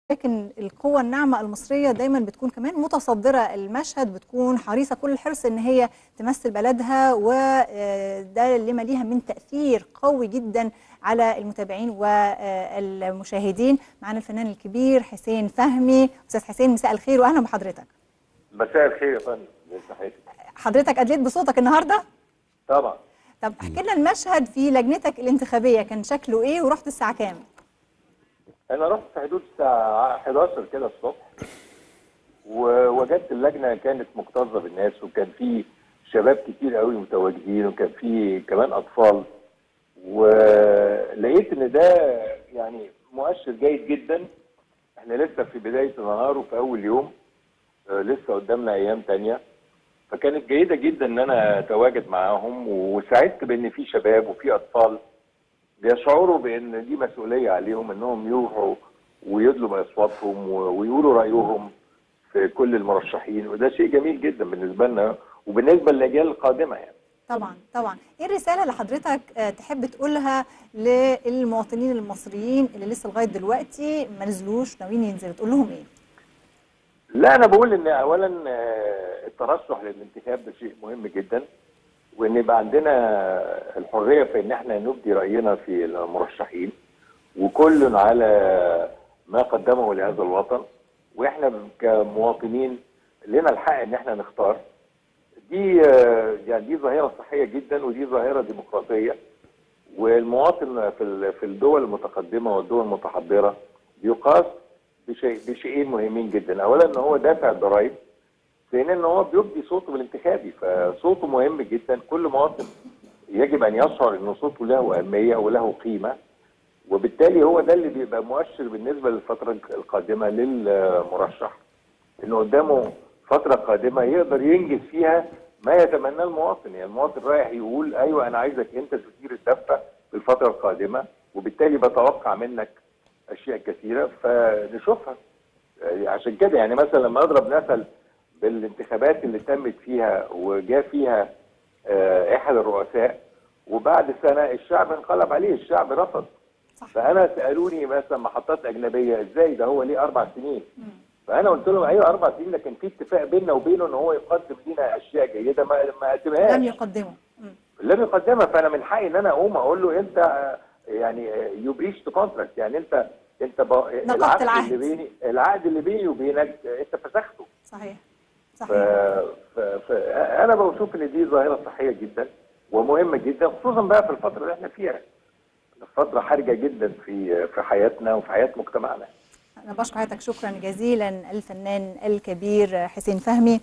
لكن القوة الناعمة المصرية دايما بتكون كمان متصدرة المشهد بتكون حريصة كل الحرص ان هي تمثل بلدها وده لما ليها من تأثير قوي جدا على المتابعين والمشاهدين معنا الفنان الكبير حسين فهمي استاذ حسين مساء الخير واهلا بحضرتك مساء الخير يا فندم صحتك حضرتك ادليت بصوتك النهارده طبعا طب احكي لنا المشهد في لجنتك الانتخابية كان شكله ايه ورحت الساعة كام انا رحت في حدود الساعه 11 كده الصبح ووجدت اللجنه كانت مكتظه بالناس وكان في شباب كتير قوي متواجدين وكان في كمان اطفال ولقيت ان ده يعني مؤشر جيد جدا احنا لسه في بدايه النهار وفي اول يوم آه، لسه قدامنا ايام تانية فكانت جيده جدا ان انا اتواجد معاهم وسعدت بان في شباب وفي اطفال بيشعروا بان دي مسؤوليه عليهم انهم يروحوا ويدلوا باصواتهم و- ويقولوا رايهم في كل المرشحين وده شيء جميل جدا بالنسبه لنا وبالنسبه للاجيال القادمه يعني طبعا طبعا ايه الرسالة اللي حضرتك آه، تحب تقولها للمواطنين المصريين اللي لسه لغاية دلوقتي ما نزلوش ناويين ينزلوا تقول لهم ايه لا انا بقول ان اولا آه، الترشح للانتخاب ده شيء مهم جدا وان يبقى عندنا الحريه في ان احنا نبدي راينا في المرشحين وكل على ما قدمه لهذا الوطن واحنا كمواطنين لنا الحق ان احنا نختار دي آه، يعني دي ظاهره صحيه جدا ودي ظاهره ديمقراطيه والمواطن في ال- في الدول المتقدمه والدول المتحضره بيقاس بشيء بشيئين مهمين جدا اولا ان هو دافع الضرائب ثانيا ان هو بيبدي صوته بالانتخابي فصوته مهم جدا كل مواطن يجب ان يشعر ان صوته له اهميه وله قيمه وبالتالي هو ده اللي بيبقى مؤشر بالنسبه للفتره القادمه للمرشح انه قدامه فتره قادمه يقدر ينجز فيها ما يتمناه المواطن يعني المواطن رايح يقول ايوه انا عايزك انت تثير الدفه في الفتره القادمه وبالتالي بتوقع منك اشياء كثيره فنشوفها يعني عشان كده يعني مثلا لما اضرب مثل بالانتخابات اللي تمت فيها وجاء فيها آه، احد الرؤساء وبعد سنه الشعب انقلب عليه الشعب رفض صح فانا سالوني مثلا محطات اجنبيه ازاي ده هو ليه اربع سنين فانا قلت لهم ايوه اربع سنين لكن في اتفاق بيننا وبينه ان هو يقدم لنا اشياء جيده ما ما قدمهاش لم يقدموا مم. لم يقدمها فانا من حقي ان انا اقوم اقول له انت آه، يعني يو بريش كونتراكت يعني انت انت ب... نقضت العهد. اللي بيني العقد اللي بيني وبينك آه، انت فسخته صحيح ف... صحيح ف... ف... انا بشوف ان دي ظاهره صحيه جدا ومهمه جدا خصوصا بقى في الفتره اللي احنا فيها فتره حرجه جدا في في حياتنا وفي حياه مجتمعنا أنا بشكر حضرتك شكرا جزيلا الفنان الكبير حسين فهمي